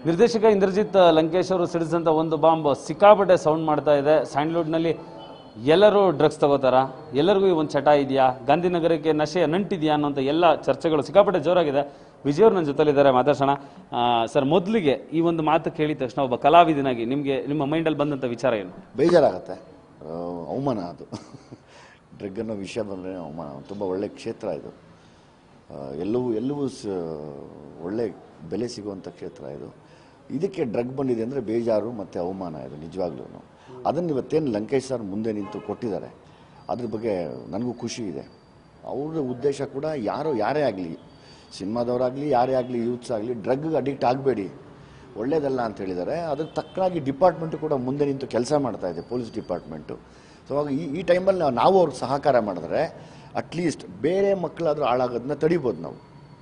ನಿರ್ದೇಶಕ ಇಂದ್ರಜಿತ್ ಲಂಕೇಶ್ ಅವರು ಸಿಡಿಸಿದಂಥ ಒಂದು ಬಾಂಬ್ ಸಿಕ್ಕಾಪಟ್ಟೆ ಸೌಂಡ್ ಮಾಡ್ತಾ ಇದೆ ಸ್ಯಾಂಡ್ಲ್ವುಡ್ನಲ್ಲಿ ಎಲ್ಲರೂ ಡ್ರಗ್ಸ್ ತಗೋತಾರ ಎಲ್ಲರಿಗೂ ಈ ಒಂದು ಚಟ ಇದೆಯಾ ಗಾಂಧಿನಗರಕ್ಕೆ ನಶೆ ನಂಟಿದೆಯಾ ಅನ್ನೋಂಥ ಎಲ್ಲ ಚರ್ಚೆಗಳು ಸಿಕ್ಕಾಪಟ್ಟೆ ಜೋರಾಗಿದೆ ವಿಜಯ್ ಅವರು ನನ್ನ ಜೊತೆಲಿದ್ದಾರೆ ಮಾತಾಡ್ಸೋಣ ಆ, ಸರ್ ಮೊದಲಿಗೆ ಈ ಒಂದು ಮಾತು ಕೇಳಿದ ತಕ್ಷಣ ಒಬ್ಬ ಕಲಾವಿದನಾಗಿ ನಿಮಗೆ ನಿಮ್ಮ ಮೈಂಡಲ್ಲಿ ಬಂದಂಥ ವಿಚಾರ ಏನು ಬೇಜಾರಾಗತ್ತೆ ಆ, ಅವಮಾನ ಅದು ಡ್ರಗ್ ಅನ್ನೋ ವಿಷಯ ಬಂದರೆ ಅವಮಾನ ತುಂಬ ಒಳ್ಳೆ ಕ್ಷೇತ್ರ ಇದು ಆ, ಎಲ್ಲವೂ ಎಲ್ಲವೂ ಸ ಒಳ್ಳೆ ಬೆಲೆ ಸಿಗುವಂಥ ಕ್ಷೇತ್ರ ಇದು ಇದಕ್ಕೆ ಡ್ರಗ್ ಬಂದಿದೆ ಅಂದರೆ ಬೇಜಾರು ಮತ್ತು ಅವಮಾನ ಇದು ನಿಜವಾಗ್ಲೂ ಅದನ್ನು ಇವತ್ತೇನು ಲಂಕೇಶ್ ಸರ್ ಮುಂದೆ ನಿಂತು ಕೊಟ್ಟಿದ್ದಾರೆ ಅದ್ರ ಬಗ್ಗೆ ನನಗೂ ಖುಷಿ ಇದೆ ಅವ್ರ ಉದ್ದೇಶ ಕೂಡ ಯಾರೋ ಯಾರೇ ಆಗಲಿ ಸಿನಿಮಾದವರಾಗಲಿ ಯಾರೇ ಆಗಲಿ ಯೂತ್ಸ್ ಆಗಲಿ ಡ್ರಗ್ಗೆ ಅಡಿಕ್ಟ್ ಆಗಬೇಡಿ ಒಳ್ಳೇದಲ್ಲ ಅಂತ ಹೇಳಿದ್ದಾರೆ ಅದಕ್ಕೆ ತಕ್ಕಾಗಿ ಡಿಪಾರ್ಟ್ಮೆಂಟು ಕೂಡ ಮುಂದೆ ನಿಂತು ಕೆಲಸ ಮಾಡ್ತಾ ಇದೆ ಪೊಲೀಸ್ ಡಿಪಾರ್ಟ್ಮೆಂಟು ಸೊ ಅವಾಗ ಈ ಈ ಟೈಮಲ್ಲಿ ನಾವು ನಾವು ಅವ್ರಿಗೆ ಸಹಕಾರ ಮಾಡಿದ್ರೆ ಅಟ್ಲೀಸ್ಟ್ ಬೇರೆ ಮಕ್ಕಳಾದ್ರೂ ಹಾಳಾಗೋದನ್ನ ತಡಿಬೋದು ನಾವು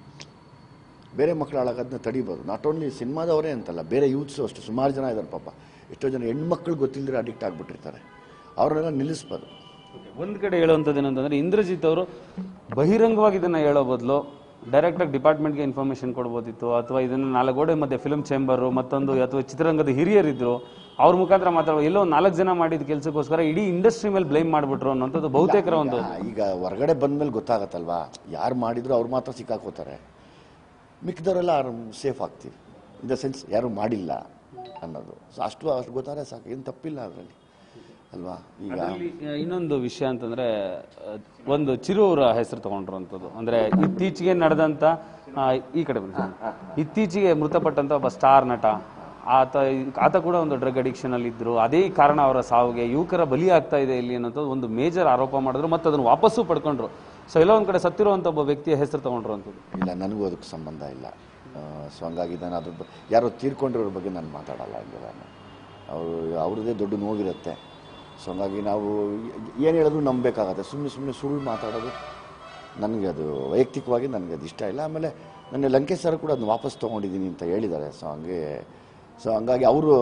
ಬೇರೆ ಮಕ್ಕಳು ಹಾಳಾಗೋದನ್ನ ತಡಿಬೋದು ನಾಟ್ ಓನ್ಲಿ ಸಿನಿಮಾದವರೇ ಅಂತಲ್ಲ ಬೇರೆ ಯೂತ್ಸು ಅಷ್ಟು ಸುಮಾರು ಜನ ಇದ್ದಾರೆ ಪಾಪ ಎಷ್ಟೋ ಜನ ಹೆಣ್ಮಕ್ಳು ಗೊತ್ತಿಲ್ಲದ್ರೆ ಅಡಿಕ್ಟ್ ಆಗಿಬಿಟ್ಟಿರ್ತಾರೆ ಅವ್ರನ್ನೆಲ್ಲ ನಿಲ್ಲಿಸ್ಬೋದು ಒಂದು ಕಡೆ ಹೇಳುವಂಥದ್ದು ಏನಂತಂದ್ರೆ ಇಂದ್ರಜಿತ್ ಅವರು ಬಹಿರಂಗವಾಗಿ ಇದನ್ನ ಹೇಳೋ ಬದಲು ಡೈರೆಕ್ಟಾಗಿ ಡಿಪಾರ್ಟ್ಮೆಂಟ್ಗೆ ಇನ್ಫಾರ್ಮೇಷನ್ ಕೊಡ್ಬೋದಿತ್ತು ಅಥವಾ ಇದನ್ನ ನಾಲ್ಕು ಗೋಡೆ ಮಧ್ಯೆ ಫಿಲ್ಮ್ ಚೇಂಬರು ಮತ್ತೊಂದು ಅಥವಾ ಚಿತ್ರರಂಗದ ಹಿರಿಯರಿದ್ರು ಅವ್ರ ಮುಖಾಂತರ ಮಾತಾಡೋ ಎಲ್ಲೋ ಒಂದು ನಾಲ್ಕು ಜನ ಮಾಡಿದ ಕೆಲಸಕ್ಕೋಸ್ಕರ ಇಡೀ ಇಂಡಸ್ಟ್ರಿ ಮೇಲೆ ಬ್ಲೇಮ್ ಮಾಡಿಬಿಟ್ರು ಅನ್ನೋಂಥದ್ದು ಬಹುತೇಕರ ಒಂದು ಈಗ- ಈಗ ಹೊರಗಡೆ ಬಂದ್ಮೇಲೆ ಗೊತ್ತಾಗತ್ತಲ್ವಾ ಯಾರು ಮಾಡಿದ್ರು ಅವ್ರು ಮಾತ್ರ ಸಿಕ್ಕಾಕೋತಾರೆ ಮಿಕ್ಕಿದವರೆಲ್ಲ ಸೇಫ್ ಆಗ್ತೀವಿ ಇನ್ ದ ಸೆನ್ಸ್ ಯಾರು ಮಾಡಿಲ್ಲ ಅನ್ನೋದು ಸೊ ಅಷ್ಟು ಅಷ್ಟು ಗೊತ್ತಾದ್ರೆ ಸಾಕು ಏನು ತಪ್ಪಿಲ್ಲ ಅದರಲ್ಲಿ ಅಲ್ವಾ ಈಗ ಅದ್ರಲ್ಲಿ, ಆ, ಇನ್ನೊಂದು ವಿಷಯ ಅಂತಂದ್ರೆ ಆ, ಒಂದು ಚಿರು ಅವರ ಹೆಸರು ತಗೊಂಡಿರುವಂಥದ್ದು ಅಂದ್ರೆ ಇತ್ತೀಚೆಗೆ ನಡೆದಂತ ಆ, ಈ ಕಡೆ ಬನ್ನಿ ಸರ್. ಇತ್ತೀಚೆಗೆ ಮೃತಪಟ್ಟಂತ ಒಬ್ಬ ಸ್ಟಾರ್ ನಟ ಆತ ಆತ ಕೂಡ ಒಂದು ಡ್ರಗ್ ಅಡಿಕ್ಷನ್ ಅಲ್ಲಿ ಇದ್ರು ಅದೇ ಕಾರಣ ಅವರ ಸಾವಿಗೆ ಯುವಕರ ಬಲಿ ಆಗ್ತಾ ಇದೆ ಇಲ್ಲಿ ಅನ್ನೋದು ಒಂದು ಮೇಜರ್ ಆರೋಪ ಮಾಡಿದ್ರು ಮತ್ತೆ ಅದನ್ನು ವಾಪಸ್ಸು ಪಡ್ಕೊಂಡ್ರು ಸೊ ಎಲ್ಲ ಒಂದ್ ಕಡೆ ಸತ್ತಿರುವಂತ ಒಬ್ಬ ವ್ಯಕ್ತಿಯ ಹೆಸರು ತಗೊಂಡಿರುವಂಥದ್ದು ಇಲ್ಲ ನನಗೂ ಅದಕ್ಕೆ ಸಂಬಂಧ ಇಲ್ಲ ಸೊ ಹಂಗಾಗಿ ನಾನು ಅದ್ರ ಬ- ಯಾರೋ ತೀರ್ಕೊಂಡಿರೋರ ಬಗ್ಗೆ ನಾನು ಮಾತಾಡಲ್ಲ ಇಲ್ಲ ನಾನು ಅವರು ಅವ್ರದ್ದೇ ದೊಡ್ಡ ನೋವಿರುತ್ತೆ ಸೊ ಹಂಗಾಗಿ ನಾವು ಏನು ಹೇಳಿದ್ರು ನಂಬಬೇಕಾಗತ್ತೆ ಸುಮ್ಮನೆ ಸುಮ್ಮನೆ ಸುಳ್ಳು ಮಾತಾಡೋದು ನನಗೆ ಅದು ವೈಯಕ್ತಿಕವಾಗಿ ನನಗೆ ಅದು ಇಷ್ಟ ಇಲ್ಲ ಆಮೇಲೆ ನನ್ನ ಲಂಕೇಶ್ ಸರ್ ಕೂಡ ಅದನ್ನ ವಾಪಸ್ ತೊಗೊಂಡಿದ್ದೀನಿ ಅಂತ ಹೇಳಿದ್ದಾರೆ ಸೊ ಹಂಗೆ ಸೊ ಹಂಗಾಗಿ ಅವರು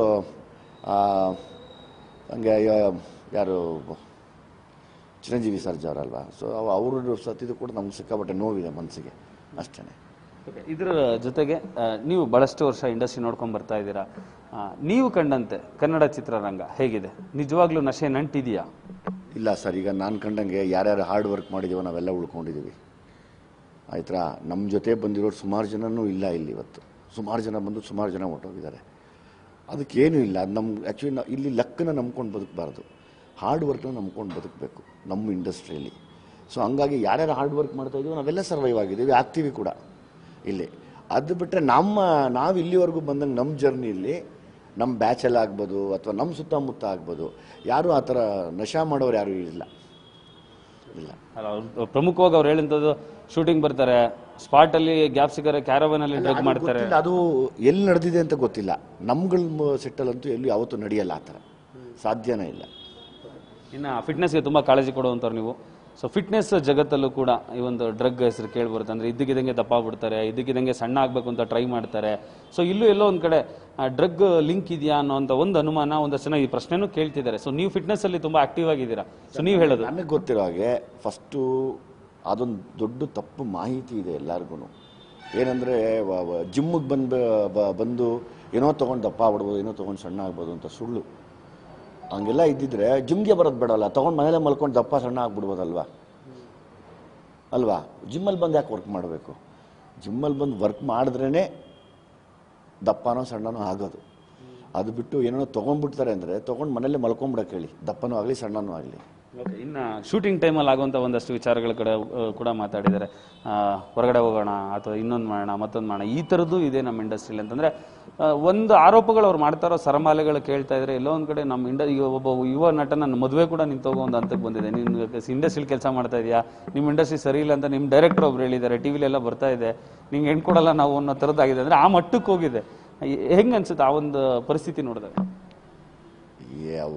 ಹಂಗೆ ಯಾ- ಯಾರು ಚಿರಂಜೀವಿ ಸರ್ಜಾ ಅವರಲ್ವಾ ಸೊ ಅವರು ಸತ್ತಿದ್ದು ಕೂಡ ನಮ್ಗೆ ಸಿಕ್ಕಾಪಟ್ಟೆ ನೋವಿದೆ ಮನಸ್ಸಿಗೆ ಅಷ್ಟೇ Okay, ಇದರ ಜೊತೆಗೆ ಆ, ನೀವು ಬಹಳಷ್ಟು ವರ್ಷ ಇಂಡಸ್ಟ್ರಿ ನೋಡ್ಕೊಂಡ್ ಬರ್ತಾ ಇದ್ದೀರಾ ಆ, ನೀವು ಕಂಡಂತೆ ಕನ್ನಡ ಚಿತ್ರರಂಗ ಹೇಗಿದೆ ನಿಜವಾಗ್ಲೂ ನಶೆ ನಂಟಿದೆಯಾ ಇಲ್ಲ ಸರ್ ಈಗ ನಾನು ಕಂಡಂಗೆ ಯಾರ್ಯಾರು ಹಾರ್ಡ್ ವರ್ಕ್ ಮಾಡಿದೀವೋ ನಾವೆಲ್ಲ ಉಳ್ಕೊಂಡಿದ್ದೀವಿ ಆಯ್ತಾ ನಮ್ಮ ಜೊತೆ ಬಂದಿರೋರು ಸುಮಾರು ಜನನೂ ಇಲ್ಲ ಇಲ್ಲಿ ಇವತ್ತು ಸುಮಾರು ಜನ ಬಂದು ಸುಮಾರು ಜನ ಹೊರಟೋಗಿದ್ದಾರೆ ಅದಕ್ಕೇನೂ ಇಲ್ಲ ಅದು ನಮ್ಮ ಆ್ಯಕ್ಚುಲಿ ನಾವು ಇಲ್ಲಿ ಲಕ್ಕನ್ನ ನಂಬ್ಕೊಂಡು ಬದುಕಬಾರ್ದು ಹಾರ್ಡ್ ವರ್ಕ್ನ ನಂಬ್ಕೊಂಡು ಬದುಕಬೇಕು ನಮ್ಮ ಇಂಡಸ್ಟ್ರಿಯಲ್ಲಿ ಸೊ ಹಂಗಾಗಿ ಯಾರ್ಯಾರು ಹಾರ್ಡ್ ವರ್ಕ್ ಮಾಡ್ತಾ ಇದೀವೋ ನಾವೆಲ್ಲ ಸರ್ವೈವ್ ಆಗಿದ್ದೀವಿ ಆಗ್ತೀವಿ ಕೂಡ ಇಲ್ಲಿ ಅದು ಬಿಟ್ಟರೆ ನಮ್ಮ ನಾವು ಇಲ್ಲಿವರೆಗೂ ಬಂದಂಗೆ ನಮ್ಮ ಜರ್ನಿಯಲ್ಲಿ ನಮ್ಮ ಬ್ಯಾಚಲ್ಲಿ ಆಗ್ಬೋದು ಅಥವಾ ನಮ್ಮ ಸುತ್ತಮುತ್ತ ಆಗ್ಬೋದು ಯಾರೂ ಆ ಥರ ನಶಾ ಮಾಡೋರು ಯಾರೂ ಇಲ್ಲ ಇಲ್ಲ ಅಲ್ಲ ಅವ್ರು ಪ್ರಮುಖವಾಗಿ ಅವ್ರು ಹೇಳಂತದ್ದು ಶೂಟಿಂಗ್ ಬರ್ತಾರೆ ಸ್ಪಾಟ್ ಅಲ್ಲಿ ಗ್ಯಾಪ್ ಸಿಕ್ಕರೆ ಕ್ಯಾರವನ್ ಅಲ್ಲಿ ಡ್ರಗ್ ಮಾಡ್ತಾರೆ ಗೊತ್ತಿಲ್ಲ, ಅದು ಎಲ್ಲಿ ನಡೆದಿದೆ ಅಂತ ಗೊತ್ತಿಲ್ಲ ನಮ್ಗಳ ಸೆಟ್ಟಲ್ಲಂತೂ ಎಲ್ಲೂ ಯಾವತ್ತೂ ನಡೆಯಲ್ಲ ಆ ಥರ ಸಾಧ್ಯನೇ ಇಲ್ಲ ಇನ್ನ ಫಿಟ್ನೆಸ್ಗೆ ತುಂಬಾ ಕಾಳಜಿ ಕೊಡುವಂಥವ್ರು ನೀವು ಸೊ ಫಿಟ್ನೆಸ್ ಜಗತ್ತಲ್ಲೂ ಕೂಡ ಈ ಒಂದು ಡ್ರಗ್ ಹೆಸರು ಕೇಳಿ ಬರುತ್ತೆ ಅಂದ್ರೆ ಇದ್ದಕ್ಕಿದಂಗೆ ದಪ್ಪ ಬಿಡ್ತಾರೆ ಇದ್ದಕ್ಕಿದಂಗೆ ಸಣ್ಣ ಆಗ್ಬೇಕು ಅಂತ ಟ್ರೈ ಮಾಡ್ತಾರೆ ಸೊ ಇಲ್ಲೂ ಎಲ್ಲೋ ಒಂದ್ ಕಡೆ ಡ್ರಗ್ ಲಿಂಕ್ ಇದೆಯಾ ಅನ್ನೋಂಥ ಒಂದು ಅನುಮಾನ ಒಂದಷ್ಟು ಜನ ಈ ಪ್ರಶ್ನೆನೂ ಕೇಳ್ತಿದ್ದಾರೆ ಸೊ ನೀವು ಫಿಟ್ನೆಸ್ ಅಲ್ಲಿ ತುಂಬಾ ಆಕ್ಟಿವ್ ಆಗಿದ್ದೀರಾ ಸೊ ನೀವು ಹೇಳೋದು ನನಗೆ ಗೊತ್ತಿರೋ ಹಾಗೆ ಫಸ್ಟು ಅದೊಂದು ದೊಡ್ಡ ತಪ್ಪು ಮಾಹಿತಿ ಇದೆ ಎಲ್ಲರಿಗೂ ಏನಂದರೆ ಜಿಮ್ಮಿಗೆ ಬಂದು ಬ- ಬಂದು ಏನೋ ತೊಗೊಂಡು ದಪ್ಪ ಆಗ್ಬಿಡ್ಬೋದು ಏನೋ ತೊಗೊಂಡು ಸಣ್ಣ ಆಗ್ಬೋದು ಅಂತ ಸುಳ್ಳು ಹಂಗೆಲ್ಲ ಇದ್ದಿದ್ರೆ ಜಿಮ್ಗೆ ಬರೋದು ಬೇಡಲ್ಲ ತೊಗೊಂಡು ಮನೇಲೆ ಮಲ್ಕೊಂಡು ದಪ್ಪ ಸಣ್ಣ ಆಗ್ಬಿಡ್ಬೋದಲ್ವಾ ಅಲ್ವಾ ಜಿಮ್ಮಲ್ಲಿ ಬಂದು ಯಾಕೆ ವರ್ಕ್ ಮಾಡಬೇಕು ಜಿಮ್ಮಲ್ಲಿ ಬಂದು ವರ್ಕ್ ಮಾಡಿದ್ರೇ ದಪ್ಪನೋ ಸಣ್ಣನೋ ಆಗೋದು ಅದು ಬಿಟ್ಟು ಏನೋ ತೊಗೊಂಡ್ಬಿಡ್ತಾರೆ ಅಂದರೆ ತೊಗೊಂಡು ಮನೇಲೆ ಮಲ್ಕೊಂಬಿಡಕ್ಕೆ ಹೇಳಿ ದಪ್ಪನೂ ಆಗಲಿ ಸಣ್ಣನೂ ಆಗಲಿ Okay, ಇನ್ನ ಶೂಟಿಂಗ್ ಟೈಮಲ್ಲಿ ಆಗುವಂಥ ಒಂದಷ್ಟು ವಿಚಾರಗಳ ಕಡೆ ಆ, ಕೂಡ ಮಾತಾಡಿದ್ದಾರೆ ಆ, ಹೊರಗಡೆ ಹೋಗೋಣ ಅಥವಾ ಇನ್ನೊಂದು ಮಾಡೋಣ ಮತ್ತೊಂದು ಮಾಡೋಣ ಈ ಥರದ್ದು ಇದೆ ನಮ್ಮ ಇಂಡಸ್ಟ್ರಿಲಿ ಅಂತಂದ್ರೆ ಆ, ಒಂದು ಆರೋಪಗಳು ಅವ್ರು ಮಾಡ್ತಾರೋ ಸರಮಾಲೆಗಳು ಕೇಳ್ತಾ ಇದ್ರೆ ಎಲ್ಲೋ ಒಂದ್ ಕಡೆ ನಮ್ಮ ಇಂಡ ಈಗ ಒಬ್ಬ ಯುವ ನಟನ ಮದುವೆ ಕೂಡ ನಿಂತು ಹೋಗೋ ಒಂದು ಹಂತಕ್ಕೆ ಬಂದಿದೆ ನೀನು ಇಂಡಸ್ಟ್ರಿಲಿ ಕೆಲಸ ಮಾಡ್ತಾ ಇದೆಯಾ ನಿಮ್ಮ ಇಂಡಸ್ಟ್ರಿ ಸರಿ ಇಲ್ಲ ಅಂತ ನಿಮ್ಮ ಡೈರೆಕ್ಟರ್ ಒಬ್ರು ಹೇಳಿದ್ದಾರೆ ಟಿವಿಲಿ ಎಲ್ಲ ಬರ್ತಾ ಇದೆ ನಿಂಗೆ ಹೆಣ್ಣು ಕೊಡಲ್ಲ ನಾವು ಅನ್ನೋ ಥರದ್ದಾಗಿದೆ ಅಂದ್ರೆ ಆ ಮಟ್ಟಕ್ಕೆ ಹೋಗಿದೆ ಹೆಂಗ್ ಅನ್ಸುತ್ತೆ ಆ ಒಂದು ಪರಿಸ್ಥಿತಿ ನೋಡಿದಾಗ ಯಾವ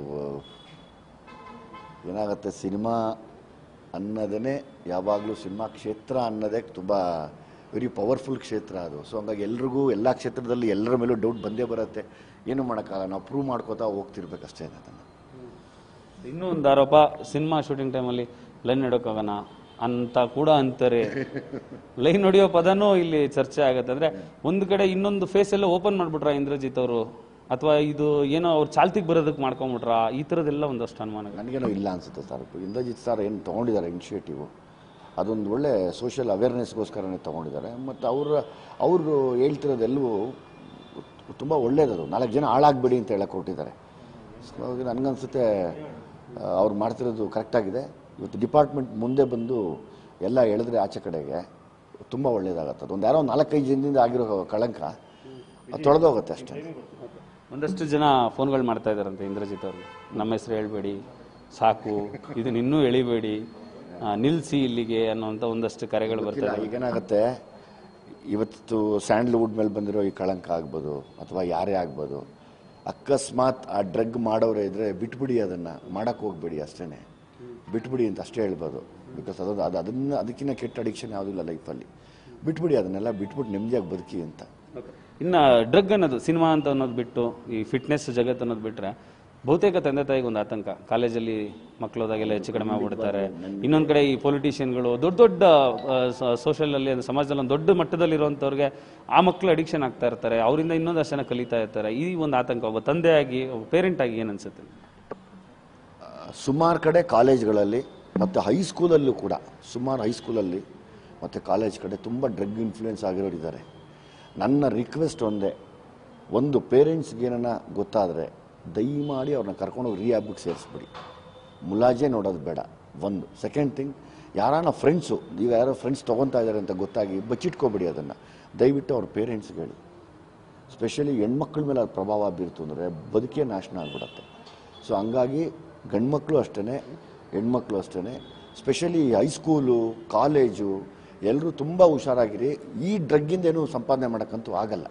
ಏನಾಗುತ್ತೆ ಸಿನಿಮಾ ಅನ್ನೋದೇ ಯಾವಾಗಲೂ ಸಿನಿಮಾ ಕ್ಷೇತ್ರ ಅನ್ನೋದೇ ತುಂಬ ವೆರಿ ಪವರ್ಫುಲ್ ಕ್ಷೇತ್ರ ಅದು ಸೊ ಹಂಗಾಗಿ ಎಲ್ರಿಗೂ ಎಲ್ಲ ಕ್ಷೇತ್ರದಲ್ಲಿ ಎಲ್ಲರ ಮೇಲೂ ಡೌಟ್ ಬಂದೇ ಬರುತ್ತೆ ಏನು ಮಾಡೋಕ್ಕಾಗಲ್ಲ ನಾವು ಪ್ರೂವ್ ಮಾಡ್ಕೋತಾ ಹೋಗ್ತಿರ್ಬೇಕಷ್ಟೇ ಅದನ್ನು ಇನ್ನೂ ಒಂದು ಆರೋಪ ಸಿನಿಮಾ ಶೂಟಿಂಗ್ ಟೈಮಲ್ಲಿ ಲೈನ್ ಇಡೋಕ್ಕಾಗಣ ಅಂತ ಕೂಡ ಅಂತಾರೆ ಲೈನ್ ಹೊಡಿಯೋ ಪದನೂ ಇಲ್ಲಿ ಚರ್ಚೆ ಆಗತ್ತೆ ಅಂದ್ರೆ ಒಂದು ಕಡೆ ಇನ್ನೊಂದು ಫೇಸ್ ಎಲ್ಲ ಓಪನ್ ಮಾಡ್ಬಿಟ್ರ ಇಂದ್ರಜಿತ್ ಅವರು ಅಥವಾ ಇದು ಏನೋ ಅವ್ರು ಚಾಲ್ತಿಗೆ ಬರೋದಕ್ಕೆ ಮಾಡ್ಕೊಂಬಿಟ್ರ ಈ ಥರದ್ದೆಲ್ಲ ಒಂದಷ್ಟು ಅನುಮಾನಗಳು ನನಗೇನೋ ಇಲ್ಲ ಅನಿಸುತ್ತೆ ಸರ್ ಇಂದ್ರಜಿತ್ ಸರ್ ಏನು ತೊಗೊಂಡಿದ್ದಾರೆ ಇನಿಷಿಯೇಟಿವು ಅದೊಂದು ಒಳ್ಳೆ ಸೋಷಿಯಲ್ ಅವೇರ್ನೆಸ್ಗೋಸ್ಕರನೇ ತೊಗೊಂಡಿದ್ದಾರೆ ಮತ್ತು ಅವ್ರ ಅವರು ಹೇಳ್ತಿರೋದೆಲ್ಲವೂ ತುಂಬ ಒಳ್ಳೇದದು ನಾಲ್ಕು ಜನ ಹಾಳಾಗಬೇಡಿ ಅಂತ ಹೇಳಕ್ಕೆ ಕೊಟ್ಟಿದ್ದಾರೆ ಸೊ ಹಾಗಾಗಿ ನನಗನ್ಸುತ್ತೆ ಆ, ಅವ್ರು ಮಾಡ್ತಿರೋದು ಕರೆಕ್ಟಾಗಿದೆ ಇವತ್ತು ಡಿಪಾರ್ಟ್ಮೆಂಟ್ ಮುಂದೆ ಬಂದು ಎಲ್ಲ ಎಳೆದ್ರೆ ಆಚೆ ಕಡೆಗೆ ತುಂಬ ಒಳ್ಳೇದಾಗತ್ತೆ ಅದೊಂದು ಯಾರೋ ಒಂದು ನಾಲ್ಕೈದು ಜನದಿಂದ ಆಗಿರೋ ಕಳಂಕ ಅದು ತೊಳೆದೋಗುತ್ತೆ ಅಷ್ಟೇ ಒಂದಷ್ಟು ಜನ ಫೋನ್ಗಳು ಮಾಡ್ತಾ ಇದಾರಂತೆ ಇಂದ್ರಜಿತ್ ಅವ್ರಿಗೆ ನಮ್ಮ ಹೆಸರು ಹೇಳ್ಬೇಡಿ ಸಾಕು ಇದನ್ನ ಇನ್ನೂ ಎಳಿಬೇಡಿ ಆ, ನಿಲ್ಸಿ ಇಲ್ಲಿಗೆ ಅನ್ನೋಂಥ ಒಂದಷ್ಟು ಕರೆಗಳು ಬರ್ತಾ ಗೊತ್ತಿಲ್ಲ ಈಗೇನಾಗುತ್ತೆ ಇವತ್ತು ಸ್ಯಾಂಡ್ಲ್ವುಡ್ ಮೇಲೆ ಬಂದಿರೋ ಈ ಕಳಂಕ ಆಗ್ಬೋದು ಅಥವಾ ಯಾರೇ ಆಗ್ಬೋದು ಅಕಸ್ಮಾತ್ ಆ ಡ್ರಗ್ ಮಾಡೋರೇ ಇದ್ರೆ ಬಿಟ್ಬಿಡಿ ಅದನ್ನ ಮಾಡಕ್ ಹೋಗ್ಬೇಡಿ ಅಷ್ಟೇನೆ ಬಿಟ್ಬಿಡಿ ಅಂತ ಅಷ್ಟೇ ಹೇಳ್ಬೋದು ಬಿಕಾಸ್ ಅದು ಅದು ಅದನ್ನ ಅದಕ್ಕಿಂತ ಕೆಟ್ಟ ಅಡಿಕ್ಷನ್ ಯಾವುದಿಲ್ಲ ಲೈಫಲ್ಲಿ ಬಿಟ್ಬಿಡಿ ಅದನ್ನೆಲ್ಲ ಬಿಟ್ಬಿಟ್ಟು ನೆಮ್ಮದಿಯಾಗಿ ಬದುಕಿ ಅಂತ ಇನ್ನು ಡ್ರಗ್ ಅನ್ನೋದು ಸಿನಿಮಾ ಅಂತ ಅನ್ನೋದು ಬಿಟ್ಟು ಈ ಫಿಟ್ನೆಸ್ ಜಗತ್ತು ಅನ್ನೋದು ಬಿಟ್ರೆ ಬಹುತೇಕ ತಂದೆ ತಾಯಿಗೆ ಒಂದು ಆತಂಕ ಕಾಲೇಜಲ್ಲಿ ಮಕ್ಕಳು ಹೋದಾಗೆಲ್ಲ ಹೆಚ್ಚು ಕಡಿಮೆ ಆಗ್ಬಿಡ್ತಾರೆ ಇನ್ನೊಂದು ಕಡೆ ಈ ಪೊಲಿಟಿಷಿಯನ್ಗಳು ದೊಡ್ಡ ದೊಡ್ಡ ಸೋಷಿಯಲ್ ಅಲ್ಲಿ ಅಂದ್ರೆ ಸಮಾಜದಲ್ಲಿ ಒಂದು ದೊಡ್ಡ ಮಟ್ಟದಲ್ಲಿ ಇರುವಂಥವ್ರಿಗೆ ಆ ಮಕ್ಕಳು ಅಡಿಕ್ಷನ್ ಆಗ್ತಾ ಇರ್ತಾರೆ ಅವರಿಂದ ಇನ್ನೊಂದಷ್ಟು ಜನ ಕಲಿತಾ ಇರ್ತಾರೆ ಈ ಒಂದು ಆತಂಕ ಒಬ್ಬ ತಂದೆಯಾಗಿ ಒಬ್ಬ ಪೇರೆಂಟ್ ಆಗಿ ಏನು ಅನ್ಸುತ್ತೆ ಸುಮಾರು ಕಡೆ ಕಾಲೇಜ್ಗಳಲ್ಲಿ ಮತ್ತು ಹೈಸ್ಕೂಲಲ್ಲೂ ಕೂಡ ಸುಮಾರು ಹೈಸ್ಕೂಲಲ್ಲಿ ಮತ್ತು ಕಾಲೇಜ್ ಕಡೆ ತುಂಬ ಡ್ರಗ್ ಇನ್ಫ್ಲೂಯೆನ್ಸ್ ಆಗಿರೋರಿದ್ದಾರೆ ನನ್ನ ರಿಕ್ವೆಸ್ಟ್ ಒಂದೇ ಒಂದು ಪೇರೆಂಟ್ಸ್ಗೆ ಏನನ್ನ ಗೊತ್ತಾದರೆ ದಯಮಾಡಿ ಅವ್ರನ್ನ ಕರ್ಕೊಂಡೋಗಿ ರಿಹ್ಯಾಬಿಗೆ ಸೇರಿಸ್ಬಿಡಿ ಮುಲಾಜೆ ನೋಡೋದು ಬೇಡ ಒಂದು ಸೆಕೆಂಡ್ ಥಿಂಗ್ ಯಾರಾನ ಫ್ರೆಂಡ್ಸು ಈಗ ಯಾರೋ ಫ್ರೆಂಡ್ಸ್ ತೊಗೊತಾ ಇದ್ದಾರೆ ಅಂತ ಗೊತ್ತಾಗಿ ಬಚ್ಚಿಟ್ಕೋಬೇಡಿ ಅದನ್ನು ದಯವಿಟ್ಟು ಅವ್ರ ಪೇರೆಂಟ್ಸ್ಗೆ ಹೇಳಿ ಸ್ಪೆಷಲಿ ಹೆಣ್ಮಕ್ಳ ಮೇಲೆ ಅದು ಪ್ರಭಾವ ಬೀರ್ತು ಅಂದರೆ ಬದುಕೇ ನಾಶನ ಆಗ್ಬಿಡತ್ತೆ ಸೊ ಹಂಗಾಗಿ ಗಂಡ್ಮಕ್ಳು ಅಷ್ಟೇ ಹೆಣ್ಮಕ್ಳು ಅಷ್ಟೇ ಸ್ಪೆಷಲಿ ಹೈಸ್ಕೂಲು ಕಾಲೇಜು ಎಲ್ಲರೂ ತುಂಬ ಹುಷಾರಾಗಿರಿ ಈ ಡ್ರಗ್ಗಿಂದ ಏನು ಸಂಪಾದನೆ ಮಾಡೋಕ್ಕಂತೂ ಆಗಲ್ಲ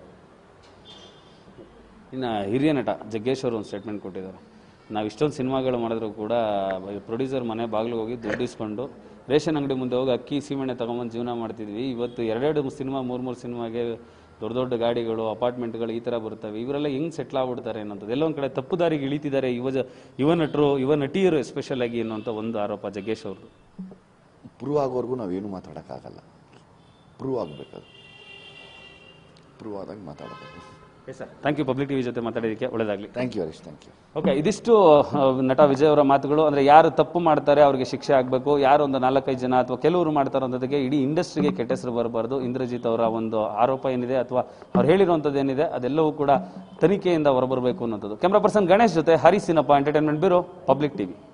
ಇನ್ನು ಹಿರಿಯ ನಟ ಜಗ್ಗೇಶ್ ಅವರು ಒಂದು ಸ್ಟೇಟ್ಮೆಂಟ್ ಕೊಟ್ಟಿದ್ದಾರೆ ನಾವು ಇಷ್ಟೊಂದು ಸಿನಿಮಾಗಳು ಮಾಡಿದ್ರು ಕೂಡ ಪ್ರೊಡ್ಯೂಸರ್ ಮನೆ ಬಾಗಿಲಿಗೆ ಹೋಗಿ ದುಡ್ಡು ಇಸ್ಕೊಂಡು ರೇಷನ್ ಅಂಗಡಿ ಮುಂದೆ ಹೋಗಿ ಅಕ್ಕಿ ಸೀಮೆಣ್ಣೆ ತಗೊಂಬಂದು ಜೀವನ ಮಾಡ್ತಿದ್ವಿ ಇವತ್ತು ಎರಡೆರಡು ಸಿನಿಮಾ ಮೂರು ಮೂರು ಸಿನಿಮಾಗೆ ದೊಡ್ಡ ದೊಡ್ಡ ಗಾಡಿಗಳು ಅಪಾರ್ಟ್ಮೆಂಟ್ಗಳು ಈ ಥರ ಬರ್ತವೆ ಇವರೆಲ್ಲ ಹೆಂಗ್ ಸೆಟ್ಲ್ ಆಗ್ಬಿಡ್ತಾರೆ ಅನ್ನೋದು ಎಲ್ಲೊಂದು ಕಡೆ ತಪ್ಪು ದಾರಿಗೆ ಇಳಿತಿದ್ದಾರೆ ಯುವ ಜ- ಯುವ ನಟರು ಯುವ ನಟಿಯರು ಎಸ್ಪೆಷಲ್ ಆಗಿ ಅನ್ನುವಂಥ ಒಂದು ಆರೋಪ ಜಗ್ಗೇಶ್ ಅವ್ರದ್ದು ಪ್ರೂವ್ ಆಗೋವರೆಗೂ ನಾವೇನು ಮಾತಾಡೋಕ್ಕಾಗಲ್ಲ ಪ್ರೂವ್ ಆಗಬೇಕದು ಪ್ರೂವ್ ಆದಾಗ ಮಾತಾಡಬೇಕು sir thank you public TV ಜೊತೆ ಮಾತಾಡೋದಕ್ಕೆ ಒಳ್ಳೆಯದಾಗಲಿ thank you Harish thank you okay ಇದಿಷ್ಟು ಆ, ನಟ ವಿಜಯ್ ಅವರ ಮಾತುಗಳು ಅಂದ್ರೆ ಯಾರು ತಪ್ಪು ಮಾಡ್ತಾರೆ ಅವ್ರಿಗೆ ಶಿಕ್ಷೆ ಆಗಬೇಕು ಯಾರು ಒಂದು ನಾಲ್ಕೈದು ಜನ ಅಥವಾ ಕೆಲವರು ಮಾಡ್ತಾರೆ ಅನ್ನೋದಕ್ಕೆ ಇಡೀ ಇಂಡಸ್ಟ್ರಿಗೆ ಕೆಟ್ಟ ಹೆಸರು ಬರಬಾರ್ದು ಇಂದ್ರಜಿತ್ ಅವರ ಒಂದು ಆರೋಪ ಏನಿದೆ ಅಥವಾ ಅವ್ರು ಹೇಳಿರುವಂಥದ್ದು ಏನಿದೆ ಅದೆಲ್ಲವೂ ಕೂಡ ತನಿಖೆಯಿಂದ ಹೊರಬರಬೇಕು ಅನ್ನೋದು ಕ್ಯಾಮ್ರಾ ಪರ್ಸನ್ ಗಣೇಶ್ ಜೊತೆ ಹರಿಸಿನಪ್ಪ ಎಂಟರ್ಟೈನ್ಮೆಂಟ್ ಬ್ಯೂರೋ ಪಬ್ಲಿಕ್ ಟಿವಿ